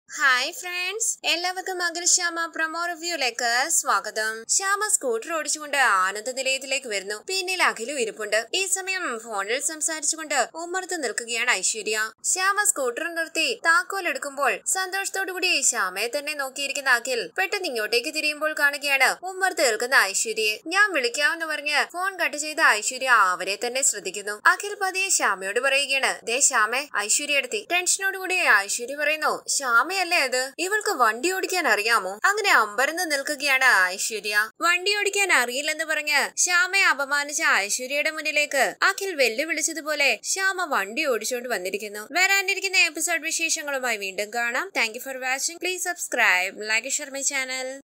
hi friends എല്ലാവർക്കും മകരശ്യാമ promo റിവ്യൂലേക്ക് സ്വാഗതം Shyama scooter ഓടിച്ചുകൊണ്ട് ആനന്ദ നിലയത്തിലേക്ക് വരുന്നു പിന്നിൽ അഖിലും ഇരിപ്പുണ്ട് ഈ സമയം ഫോണിൽ സംസാരിച്ചുകൊണ്ട് ഉമ്മർത്ത് നിൽക്കുകയാണ് ഐശ്വര്യ ശ്യാമ സ്കൂട്ടർ നിർത്തി താക്കോൽ എടുക്കുമ്പോൾ സന്തോഷത്തോടുകൂടി ശ്യാമയെ തന്നെ നോക്കിയിരിക്കുന്ന അഖിൽ പെട്ടെന്ന് ഇങ്ങോട്ടേക്ക് തിരിയുമ്പോൾ കാണുകയാണ് ഉമ്മർത്ത് നിൽക്കുന്ന ഐശ്വര്യയെ ഞാൻ വിളിക്കാമെന്ന് പറഞ്ഞ് ഫോൺ കട്ട് ചെയ്ത ഐശ്വര്യ അവരെ തന്നെ ശ്രദ്ധിക്കുന്നു അഖിൽ പതിയെ ശ്യാമയോട് പറയുകയാണ് ദേ ശ്യാമെ ഐശ്വര്യ എടുത്തി ടെൻഷനോടുകൂടി ഐശ്വര്യ പറയുന്നു ശ്യാമയല്ലേ അത് ഇവൾക്ക് വണ്ടി ഓടിക്കാൻ അറിയാമോ അങ്ങനെ അമ്പരന്ന് നിൽക്കുകയാണ് ഐശ്വര്യ വണ്ടി ഓടിക്കാൻ അറിയില്ലെന്ന് പറഞ്ഞ് ശ്യാമയെ അപമാനിച്ച ഐശ്വര്യയുടെ മുന്നിലേക്ക് അഖിൽ വെല്ലുവിളിച്ചതുപോലെ ശ്യാമ വണ്ടി ഓടിച്ചുകൊണ്ട് വന്നിരിക്കുന്നു വരാനിരിക്കുന്ന എപ്പിസോഡ് വിശേഷങ്ങളുമായി വീണ്ടും കാണാം thank you for watching please subscribe like share my channel